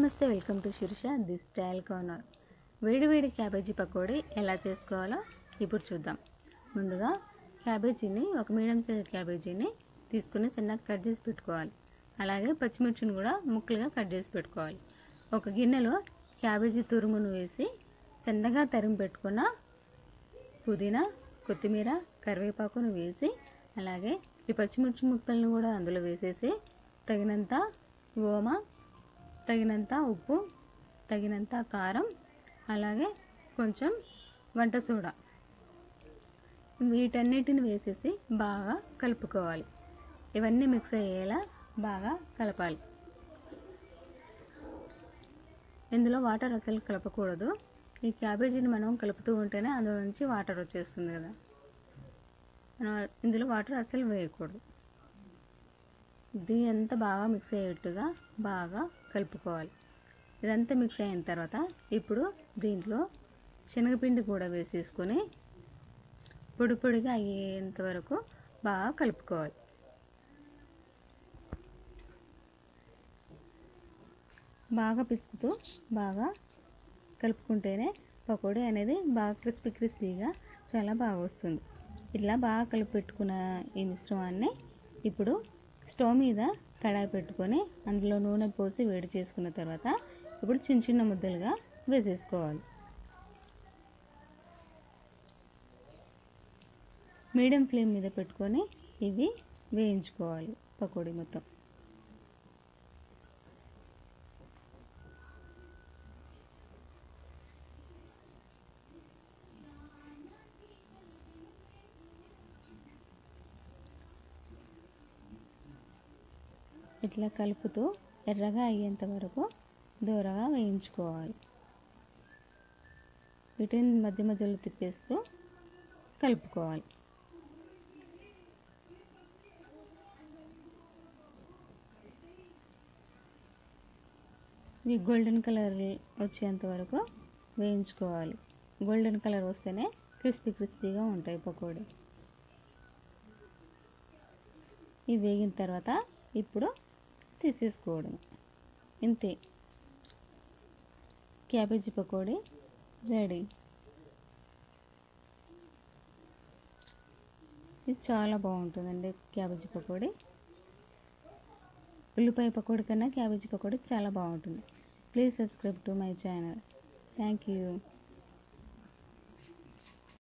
నమస్తే welcome to Shirisha the style corner వేడివేడి cabbage pakodi ఎలా చేసుకోవాలో ఇప్పుడు చూద్దాం ముందుగా క్యాబేజీని ఒక మీడియం సైజ్ క్యాబేజీని తీసుకుని సన్నగా కట్ చేసి పెట్టుకోవాలి అలాగే పచ్చిమిర్చిని కూడా ముక్కలుగా కట్ చేసి పెట్టుకోవాలి ఒక గిన్నెలో క్యాబేజీ తురుమును వేసి సన్నగా తరిమి పెట్టుకున్న పుదీనా కొత్తిమీర కరివేపాకును వేసి అలాగే ఈ పచ్చిమిర్చి ముక్కలను కూడా అందులో వేసేసి తగినంత ఓమ తగినంత ఉప్పు తగినంత కారం అలాగే కొంచెం వంట సోడా వీటన్నిటిని వేసేసి బాగా కలుపుకోవాలి ఇవన్నీ మిక్స్ అయ్యేలా బాగా కలపాలి ఇందులో వాటర్ అసలు కలపకూడదు ఈ క్యాబేజీని మనం కలుపుతూ ఉంటేనే అందులో నుంచి వాటర్ వచ్చేస్తుంది కదా మనం ఇందులో వాటర్ అసలు వేయకూడదు ఇది అంతా బాగా మిక్స్ అయ్యేట్టుగా బాగా కలుపుకోవాలి ఇదంతా మిక్స్ అయిన తర్వాత ఇప్పుడు దీంట్లో శనగపిండి కూడా వేసేసుకొని పొడి పొడిగా అయ్యేంత వరకు బాగా కలుపుకోవాలి బాగా పిసుకుతూ బాగా కలుపుకుంటేనే పకోడీ అనేది బాగా క్రిస్పీ క్రిస్పీగా చాలా బాగా వస్తుంది ఇట్లా బాగా కలిపి పెట్టుకున్న ఈ మిశ్రమాన్ని ఇప్పుడు స్టవ్ మీద కడాయి పెట్టుకొని అందులో నూనె పోసి వేడి చేసుకున్న తర్వాత ఇప్పుడు చిన్న చిన్న ముద్దలుగా వేసేసుకోవాలి మీడియం ఫ్లేమ్ మీద పెట్టుకొని ఇవి వేయించుకోవాలి పకోడీ మొత్తం ఇట్లా కలుపుతూ ఎర్రగా అయ్యేంత వరకు దూరగా వేయించుకోవాలి వీటిని మధ్య మధ్యలో తిప్పేస్తూ కలుపుకోవాలి ఇవి గోల్డెన్ కలర్ వచ్చేంత వరకు వేయించుకోవాలి గోల్డెన్ కలర్ వస్తేనే క్రిస్పీ క్రిస్పీగా ఉంటాయి పకోడీ ఇవి వేగిన తర్వాత ఇప్పుడు తీసేసుకోవడం ఇంతే క్యాబేజీ పకోడీ రెడీ ఇది చాలా బాగుంటుందండి క్యాబేజీ పకోడీ ఉల్లిపాయ పకోడీ కన్నా క్యాబేజీ పకోడీ చాలా బాగుంటుంది please subscribe to my channel thank you